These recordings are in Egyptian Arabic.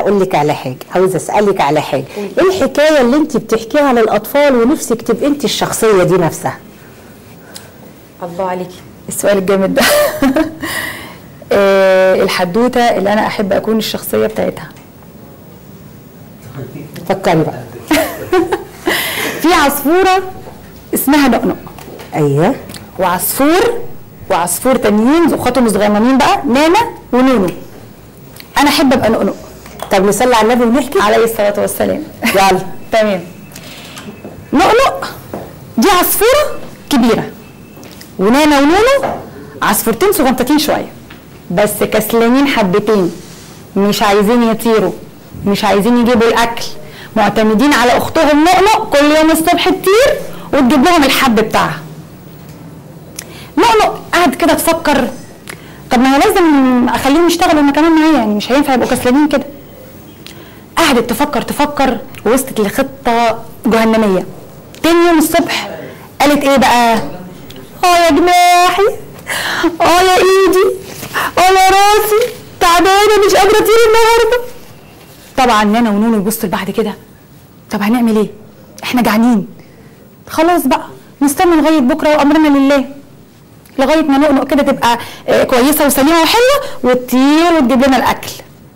اقول لك على حاجه عاوزه اسالك على حاجه ايه الحكايه اللي انت بتحكيها للاطفال ونفسك تبقي انت الشخصيه دي نفسها الله عليكي السؤال الجامد ده آه، الحدوته اللي انا احب اكون الشخصيه بتاعتها فكري بقى في عصفوره اسمها نقنق ايوه وعصفور وعصفور تانيين اخواتهم صغيرين بقى نانا ونونو انا احب ابقى نقنق طب نصلي على النبي ونحكي عليه الصلاه والسلام يلا تمام نقنق دي عصفوره كبيره ونانا ونونو عصفورتين صغنطتين شويه بس كسلانين حبتين مش عايزين يطيروا مش عايزين يجيبوا الاكل معتمدين على اختهم نقنق كل يوم الصبح تطير وتجيب لهم الحب بتاعها نقنق قعد كده تفكر طب ما انا لازم اخليهم يشتغلوا انا كمان معايا يعني مش هينفع يبقوا كسلانين كده قعدت تفكر تفكر ووصلت لخطه جهنميه تاني يوم الصبح قالت ايه بقى اه يا جناحي اه يا ايدي اه يا راسي تعبانه مش قادره اطير النهارده طبعا نانا ونونو يبصوا لبعض كده طب هنعمل ايه احنا جعانين خلاص بقى نستنى لغايه بكره وامرنا لله لغايه ما نقنق كده تبقى آه، كويسه وسليمه وحلوه وتطير وتجيب لنا الاكل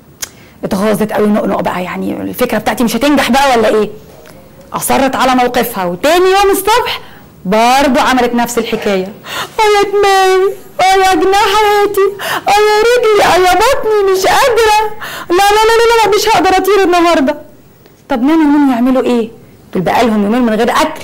اتغاظت قوي نقنق بقى يعني الفكره بتاعتي مش هتنجح بقى ولا ايه اصرت على موقفها وتاني يوم الصبح برضو عملت نفس الحكايه اه يا دماغي اه يا جناحاتي اه يا رجلي اه يا بطني مش قادره لا لا لا لا, لا مش هقدر اطير النهارده طب نانا ونونو يعملوا ايه دول بقالهم يومين من غير اكل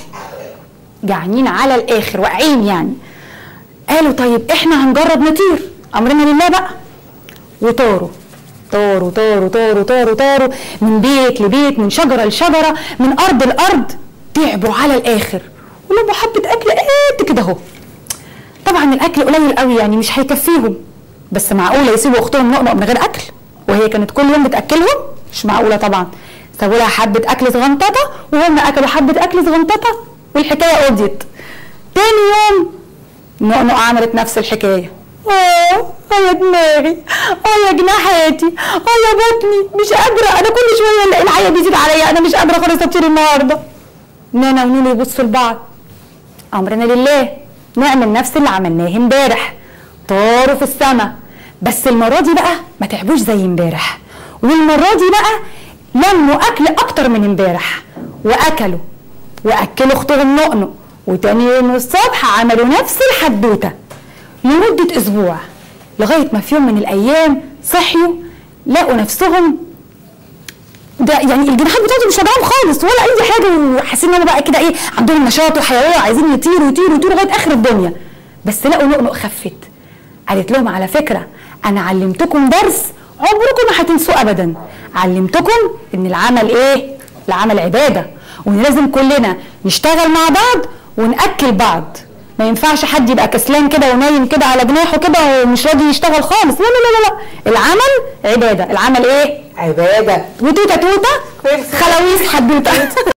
جعانين على الاخر واقعين يعني قالوا طيب احنا هنجرب نطير امرنا لله بقى وطاروا طاروا طاروا طاروا طاروا طاروا من بيت لبيت من شجره لشجره من ارض لارض تعبوا على الاخر ولما حبه اكل قد كده اهو طبعا الاكل قليل قوي يعني مش هيكفيهم بس معقوله يسيبوا اختهم نقنق من غير اكل وهي كانت كل يوم بتاكلهم مش معقوله طبعا سابوا لها حبه اكل صغنططه وهم اكلوا حبه اكل صغنططه والحكايه قضيت تاني يوم نقنق عملت نفس الحكايه اه اه يا دماغي اه يا جناحاتي اه يا بطني مش قادره انا كل شويه الاقي العيا بيزيد عليا انا مش قادره خالص اطير النهارده نانا ونونو يبصوا لبعض امرنا لله نعمل نفس اللي عملناه امبارح طاروا في السما بس المره دي بقى ما تعبوش زي امبارح والمره دي بقى لموا اكل اكتر من امبارح واكلوا واكلوا اختهم نقنق وتاني يوم الصبح عملوا نفس الحدوته لمده اسبوع لغايه ما في يوم من الايام صحيوا لقوا نفسهم ده يعني الجناحات بتاعتهم مش وجعهم خالص ولا اي حاجه وحاسين ان هم بقى كده ايه عندهم نشاط وحيويه وعايزين يطيروا يطيروا يطيروا لغايه اخر الدنيا بس لقوا نقنق خفت قالت لهم على فكره انا علمتكم درس عمركم ما هتنسوه ابدا علمتكم ان العمل ايه العمل عباده وان لازم كلنا نشتغل مع بعض وناكل بعض ما ينفعش حد يبقى كسلان كده ونايم كده على جناحه كده ومش راضي يشتغل خالص لا لا لا لا العمل عباده العمل ايه عباده وتوته توته خلاويص حدوته